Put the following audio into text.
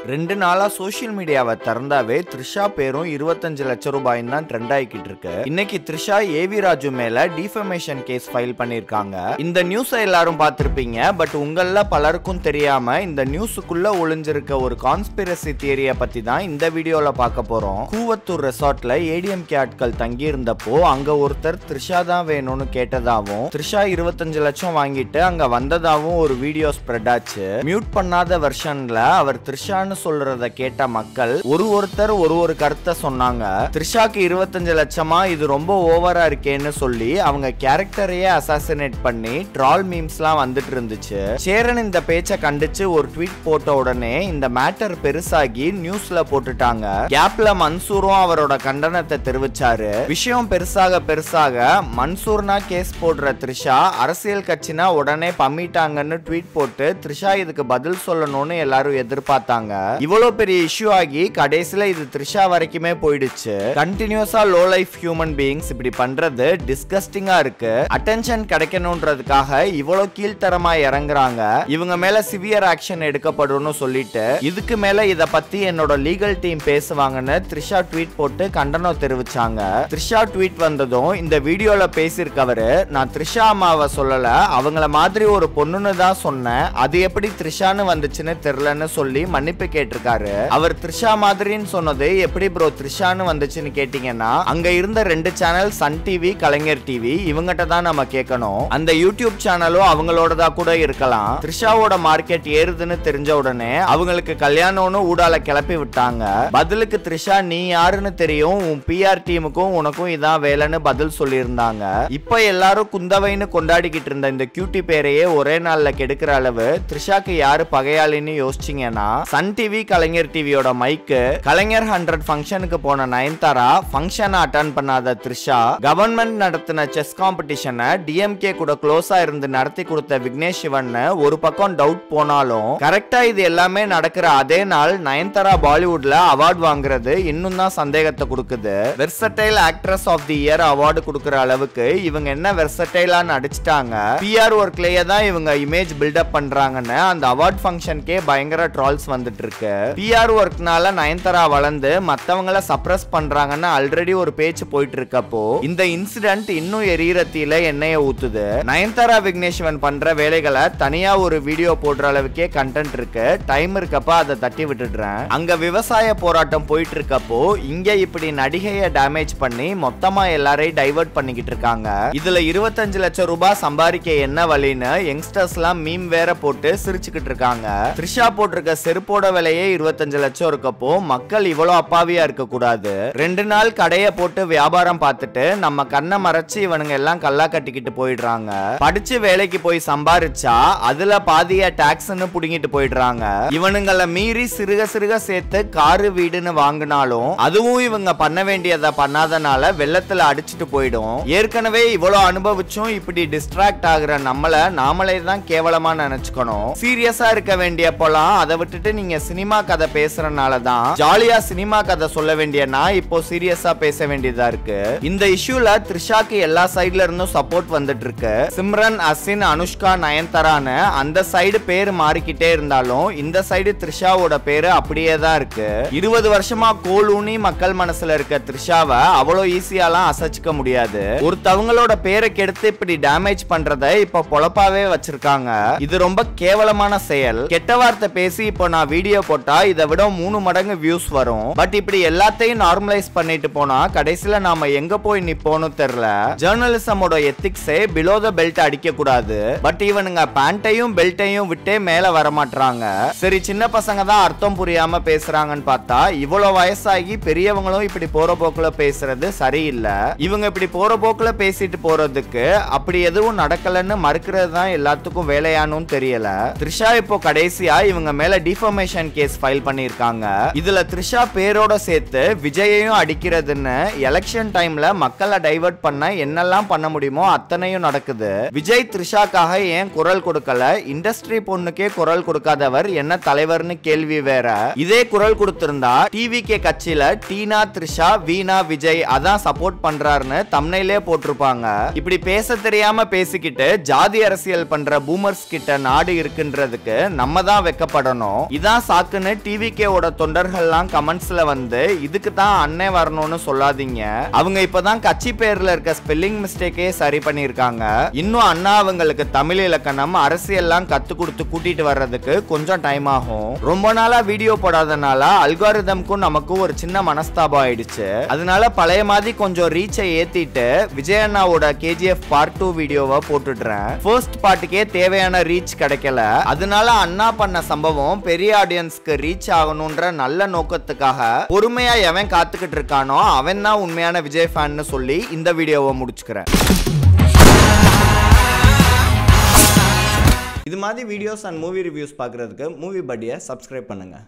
ரெண்டு நாளா சோஷியல் மீடியாவை திறந்தாவே த்ரிஷா பேரும் இருபத்தஞ்சு லட்சம் ரூபாயும் தான் ட்ரெண்ட் ஆகிக்கிட்டு இருக்கு இன்னைக்கு த்ரிஷா ஏவி ராஜு மேல டிஃபமேஷன் கேஸ் ஃபைல் பண்ணிருக்காங்க இந்த நியூஸை எல்லாரும் பார்த்திருப்பீங்க பட் உங்கள பலருக்கும் தெரியாம இந்த நியூஸுக்குள்ள ஒளிஞ்சிருக்க ஒரு கான்ஸ்பிரசி தியரியை பத்தி தான் இந்த வீடியோல பார்க்க போறோம் கூவத்தூர் ரெசார்ட்ல ஏடிஎம்கே ஆட்கள் தங்கி இருந்தப்போ அங்க ஒருத்தர் த்ரிஷா தான் வேணும்னு கேட்டதாவும் த்ரிஷா இருபத்தஞ்சு லட்சம் வாங்கிட்டு அங்க வந்ததாவும் ஒரு வீடியோ ஸ்ப்ரெட் ஆச்சு மியூட் பண்ணாத வெர்ஷன்ல அவர் த்ரிஷான்னு சொல்றத கேட்ட மக்கள் ஒரு ஒருத்தர் ஒரு ஒரு கருத்தை சொன்னாங்க த்ரிஷாக்கு இருபத்தஞ்சு லட்சமா இது ரொம்ப ஓவரா இருக்கேன்னு சொல்லி அவங்க கேரக்டரையே அசாசினேட் பண்ணி ட்ரால் மீம்ஸ்லாம் வந்துட்டு இருந்துச்சு சேரன் இந்த பேச்சை கண்டிச்சு ஒரு ட்வீட் போட்ட உடனே இந்த மேட்டர் பெருசாகி நியூஸ்ல போட்டுட்டாங்க கேப்ல மன்சூரும் அவரோட கண்டனத்தை தெரிவிச்சாரு விஷயம் பெருசாக பெருசாக மன்சூர்னா கேஸ் போடுற த்ரிஷா அரசியல் கட்சினா உடனே பம்மிட்டாங்கன்னு ட்வீட் போட்டு த்ரிஷா இதுக்கு பதில் சொல்லணும்னு எல்லாரும் எதிர்பார்த்தாங்க இவ்வளவு பெரிய இஷ்யூ ஆகி கடைசியில இது த்ரிஷா வரைக்குமே போயிடுச்சு கண்டினியூஸா லோ லைஃப் ஹியூமன் பீயிங்ஸ் இப்படி பண்றது டிஸ்கஸ்டிங்கா இருக்கு அட்டென்ஷன் கிடைக்கணும்ன்றதுக்காக இவ்வளவு கீழ்த்தரமா இறங்குறாங்க இவங்க மேல சிவியர் ஆக்ஷன் எடுக்கப்படும்னு சொல்லிட்டு இதுக்கு மேல இத பத்தி என்னோட லீகல் டீம் பேசுவாங்கன்னு த்ரிஷா ட்வீட் போட்டு கண்டனம் தெரிவிச்சாங்க த்ரிஷா ட்வீட் வந்ததும் இந்த வீடியோல பேசியிருக்கவரு நான் த்ரிஷா அம்மாவை சொல்லல அவங்கள மாதிரி ஒரு பொண்ணுன்னு தான் சொன்னேன் அது எப்படி த்ரிஷான்னு வந்துச்சுன்னு தெரியலன்னு சொல்லி மன்னிப்பு கேட்டிருக்காரு அவர் த்ரிஷா மாதிரின்னு சொன்னது எப்படி ப்ரோ த்ரிஷான்னு வந்துச்சுன்னு கேட்டீங்கன்னா அங்க இருந்த ரெண்டு channel Sun TV Kalaignar TV இவங்கிட்ட தான் நம்ம கேட்கணும் அந்த யூடியூப் சேனலும் அவங்களோடதா கூட இருக்கலாம் த்ரிஷாவோட மார்க்கெட் ஏறுதுன்னு தெரிஞ்ச உடனே அவங்களுக்கு கல்யாணம்னு ஊடால கிளப்பி விட்டாங்க பதிலுக்கு த்ரிஷா நீ யாருன்னு தெரியும் உன் பிஆர் டீமுக்கும் உனக்கும் இதான் வேலைன்னு பதில் சொல்லியிருந்தாங்க இப்ப எல்லாரும் குந்தவைன்னு கொண்டாடிக்கிட்டு இருந்த இந்த கியூட்டி பேரையே ஒரே நாள்ல கெடுக்கிற அளவு த்ரிஷாக்கு யாரு பகையாளின்னு யோசிச்சீங்கன்னா சன் டிவி கலைஞர் டிவியோட மைக்கு கலைஞர் ஹண்ட்ரட் ஃபங்க்ஷனுக்கு போன நயன்தாரா ஃபங்க்ஷனை அட்டன் பண்ணாத த்ரிஷா கவர்மெண்ட் நடத்தின செஸ் காம்படிஷனை டிஎம்கே கூட க்ளோஸா இருந்து நடத்தி கொடுத்த விக்னேஷ் சிவன் ஒரு பக்கம் டவுட் போனாலும் கரெக்டா இது எல்லாமே நடக்கிற அதே நாள் நயன்தாரா பாலிவுட்ல அவார்ட் வாங்குறது இன்னும் தான் சந்தேகத்தை கொடுக்குது versatile actress of the year award கொடுக்குற அளவுக்கு இவங்க என்ன வெர்சடைலா நடிச்சிட்டாங்க பிஆர் ஒர்க்லயே தான் இவங்க இமேஜ் பில்டப் பண்றாங்கன்னு அந்த அவார்ட் ஃபங்க்ஷனுக்கே பயங்கர ட்ரால்ஸ் வந்துட்டு இருக்கு பிஆர் ஒர்க்னால நயன்தாரா வளர்ந்து மத்தவங்கள சப்ரஸ் பண்றாங்கன்னு ஆல்ரெடி ஒரு பேச்சு போயிட்டு இருக்கப்போ இந்த இன்சிடென்ட் இன்னும் எரியறத்தில எண்ணெயை ஊத்துது நயன்தாரா விக்னேஷ்வன் பண்ற வேலைகளை தனியா ஒரு வீடியோ போடுற அளவுக்கே கண்டென்ட் இருக்கு டைம் இருக்கப்ப அதை தட்டி விட்டுடுறேன் அங்க விவசாய போராட்டம் போயிட்டு இருக்கப்போ இங்க இப்படி நடிகையை டேமேஜ் பண்ணி மொத்தமா எல்லாரையும் டைவர்ட் பண்ணிக்கிட்டு இருக்காங்க இதுல இருபத்தஞ்சு லட்சம் ரூபாய் சம்பாதிக்க என்ன வழின்னு யங்ஸ்டர்ஸ் எல்லாம் மீம் வேற போட்டு சிரிச்சுக்கிட்டு இருக்காங்க த்ரிஷா போட்டிருக்க செருப்போட விலையே இருபத்தஞ்சு லட்சம் இருக்கப்போ மக்கள் இவ்வளவு அப்பாவியா இருக்க கூடாது ரெண்டு நாள் கடைய போட்டு வியாபாரம் பார்த்துட்டு நம்ம கண்ணை மறைச்சு இவனுங்க எல்லாம் கல்லா கட்டிக்கிட்டு போயிடுறாங்க படிச்சு வேலைக்கு போய் சம்பாரிச்சா அதுல பாதிய டாக்ஸ்னு புடுங்கிட்டு போயிடுறாங்க இவனுங்கள மீறி சிறுக சிறுக சேர்த்து காரு வீடுன்னு வாங்கினாலும் அதுவும் இவங்க பண்ண வேண்டியதை பண்ணாதனால வெள்ளத்துல அடிச்சிட்டு போயிடும் ஏற்கனவே இவ்வளவு அனுபவிச்சும் இப்படி டிஸ்ட்ராக்ட் ஆகுற நம்மள நாமளே தான் கேவலமா நினைச்சுக்கணும் சீரியஸா இருக்க வேண்டியப்போலாம் அதை விட்டுட்டு நீங்க சினிமா கதை பேசுறனால தான் ஜாலியா சினிமா கதை சொல்ல வேண்டிய நான் இப்போ சீரியஸா பேச வேண்டியதா இருக்கு இந்த இஷ்யூல த்ரிஷாக்கு எல்லா சைடுல இருந்தும் சப்போர்ட் வந்துட்டு இருக்கு சிம்ரன் அசின் அனுஷ்கா நயன்தாரான்னு அந்த சைடு பேரு மாறிக்கிட்டே இருந்தாலும் இந்த சைடு த்ரிஷாவோட பேரு அப்படியே தான் இருக்கு இருபது வருஷமா கோலூனி மக்கள் மனசுல இருக்க த்ரிஷாவை அவ்வளோ ஈஸியாலாம் அசைச்சிக்க முடியாது ஒருத்தவங்களோட பேரை கெடுத்து இப்படி டேமேஜ் பண்றத இப்ப பொழப்பாவே வச்சிருக்காங்க இது ரொம்ப கேவலமான செயல் கெட்ட வார்த்தை பேசி இப்போ நான் வீடியோ போட்டா இதை விட மூணு மடங்கு வியூஸ் வரும் பட் இப்படி எல்லாத்தையும் நார்மலைஸ் பண்ணிட்டு போனா கடைசியில நாம எங்க போய் நிப்போன்னு தெரியல ஜேர்னலிசமோட எத்திக்ஸே பிலோ த பெல்ட் அடிக்க கூடாது பட் இவனுங்க பேண்ட்டையும் பெல்ட்டையும் விட்டே மேல வர மாட்டாங்க சரி சின்ன பசங்க தான் அர்த்தம் புரியாம பேசுறாங்கன்னு பார்த்தா இவ்வளவு வயசாகி பெரியவங்களும் இப்படி போற போக்குல பேசுறது சரியில்லை இவங்க இப்படி போற போக்குல பேசிட்டு போறதுக்கு அப்படி எதுவும் நடக்கலன்னு மறுக்கிறது தான் எல்லாத்துக்கும் வேலையானும் தெரியல த்ரிஷா இப்போ கடைசியா இவங்க மேல டிஃபர்மேஷன் கேஸ் ஃபைல் பண்ணிருக்காங்க இதுல த்ரிஷா பேரோட சேர்த்து விஜயையும் அடிக்கிறதுன்னு எலெக்ஷன் டைம்ல மக்களை டைவர்ட் பண்ண என்னெல்லாம் பண்ண முடியுமோ அத்தனையும் நடக்குது விஜய் த்ரிஷாக்காக ஏன் குரல் கொடுக்கல இண்டஸ்ட்ரி பொண்ணுக்கே குரல் கொடுக்காதவர் என்ன தலைவர்னு கேள்வி வேற இதே குரல் கொடுத்திருந்தா டிவி கே கட்சியில டீனா த்ரிஷா வீணா விஜய் அதான் சப்போர்ட் பண்றாருன்னு தம்னையிலே போட்டிருப்பாங்க இப்படி பேச தெரியாம பேசிக்கிட்டு ஜாதி அரசியல் பண்ற பூமர்ஸ் கிட்ட நாடு இருக்குன்றதுக்கு நம்ம தான் வெக்கப்படணும் இதான் சாக்குன்னு டிவிகேவோட தொண்டர்கள்லாம் கமெண்ட்ஸ்ல வந்து இதுக்கு தான் அண்ணே வரணும்னு சொல்லாதீங்க அவங்க இப்பதான் கட்சி பேர்ல இருக்க ஸ்பெல்லிங் மிஸ்டேக்கே சரி பண்ணியிருக்காங்க இன்னும் அண்ணா அவங்களுக்கு தமிழ் இலக்கணம் அரசியல்லாம் கத்து கொடுத்து கூட்டிட்டு வர்றதுக்கு கொஞ்சம் டைம் ஆகும் ரொம்ப நாளா வீடியோ போடாதனால அல்காரிதம்க்கும் நமக்கும் ஒரு சின்ன மனஸ்தாபம் ஆயிடுச்சு அதனால பழைய மாதிரி கொஞ்சம் ரீச்சை ஏத்திட்டு விஜய் அண்ணாவோட கேஜிஎஃப் பார்ட் டூ வீடியோவை போட்டுடுறேன் ஃபர்ஸ்ட் பார்ட்டுக்கே தேவையான ரீச் கிடைக்கல அதனால அண்ணா பண்ண சம்பவம் பெரிய ஆடியன்ஸ்க்கு ரீச் ஆகணும்ன்ற நல்ல நோக்கத்துக்காக பொறுமையா எவன் காத்துக்கிட்டு இருக்கானோ அவன் தான் உண்மையான விஜய் ஃபேன்னு சொல்லி இந்த வீடியோவை முடிச்சுக்கிறேன் இது மாதிரி வீடியோஸ் அண்ட் மூவி ரிவ்யூஸ் பார்க்குறதுக்கு மூவி படியை சப்ஸ்கிரைப் பண்ணுங்கள்